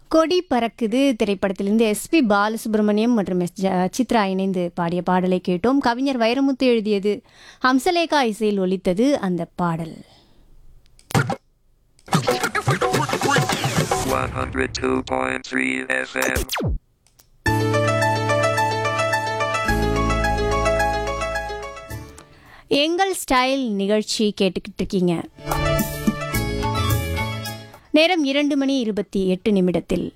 கொடி பறக்குது திரைப்படத்திலிருந்து எஸ்பி பாலசுப்ரமணியம் மற்றும் எஸ் ஜ- சித்ரா இணைந்து பாடிய பாடலை கேட்டோம் கவிஞர் வைரமுத்து எழுதியது ஹம்சலேகா இசையில் ஒலித்தது அந்த பாடல் 102.3 FM. எங்கள் ஸ்டைல் நிகழ்ச்சி கேட்டுக்கிட்டு இருக்கீங்க நேரம் இரண்டு மணி இருபத்தி எட்டு நிமிடத்தில்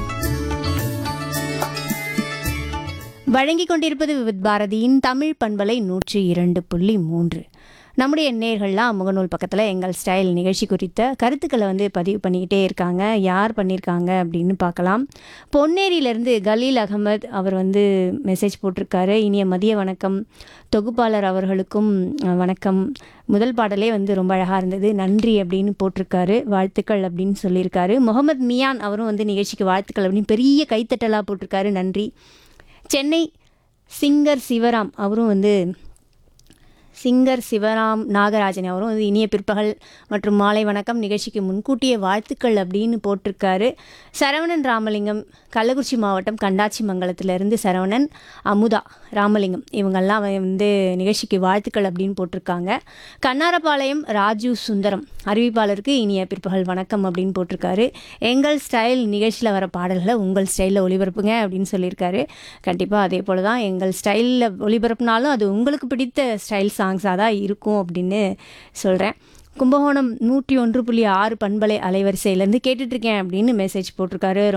வழங்கிக் கொண்டிருப்பது விவித் பாரதியின் தமிழ் பண்பலை நூற்றி இரண்டு புள்ளி மூன்று நம்முடைய நேர்கள்லாம் முகநூல் பக்கத்தில் எங்கள் ஸ்டைல் நிகழ்ச்சி குறித்த கருத்துக்களை வந்து பதிவு பண்ணிக்கிட்டே இருக்காங்க யார் பண்ணியிருக்காங்க அப்படின்னு பார்க்கலாம் பொன்னேரியிலேருந்து கலீல் அகமது அவர் வந்து மெசேஜ் போட்டிருக்காரு இனிய மதிய வணக்கம் தொகுப்பாளர் அவர்களுக்கும் அஹ், வணக்கம் முதல் பாடலே வந்து ரொம்ப அழகாக இருந்தது நன்றி அப்படின்னு போட்டிருக்காரு வாழ்த்துக்கள் அப்படின்னு சொல்லியிருக்காரு முகமது மியான் அவரும் வந்து நிகழ்ச்சிக்கு வாழ்த்துக்கள் அப்படின்னு பெரிய கைத்தட்டலாக போட்டிருக்காரு நன்றி சென்னை சிங்கர் சிவராம் அவரும் வந்து சிங்கர் சிவராம் நாகராஜன் அவரும் வந்து இனிய பிற்பகல் மற்றும் மாலை வணக்கம் நிகழ்ச்சிக்கு முன்கூட்டிய வாழ்த்துக்கள் அப்படின்னு போட்டிருக்காரு சரவணன் ராமலிங்கம் கள்ளக்குறிச்சி மாவட்டம் கண்டாச்சி மங்கலத்திலிருந்து சரவணன் அமுதா ராமலிங்கம் இவங்கெல்லாம் வந்து நிகழ்ச்சிக்கு வாழ்த்துக்கள் அப்படின்னு போட்டிருக்காங்க கண்ணாரப்பாளையம் ராஜு சுந்தரம் அறிவிப்பாளருக்கு இனிய பிற்பகல் வணக்கம் அப்படின்னு போட்டிருக்காரு எங்கள் ஸ்டைல் நிகழ்ச்சியில் வர பாடல்களை உங்கள் ஸ்டைலில் ஒளிபரப்புங்க அப்படின்னு சொல்லியிருக்காரு கண்டிப்பாக அதே போல் தான் எங்கள் ஸ்டைலில் ஒளிபரப்புனாலும் அது உங்களுக்கு பிடித்த ஸ்டைல் சாங்ஸாக தான் இருக்கும் அப்படின்னு சொல்கிறேன் கும்பகோணம் நூற்றி ஒன்று புள்ளி ஆறு பண்பலை அலைவரிசையிலேருந்து கேட்டுட்ருக்கேன் அப்படின்னு மெசேஜ் போட்டிருக்காரு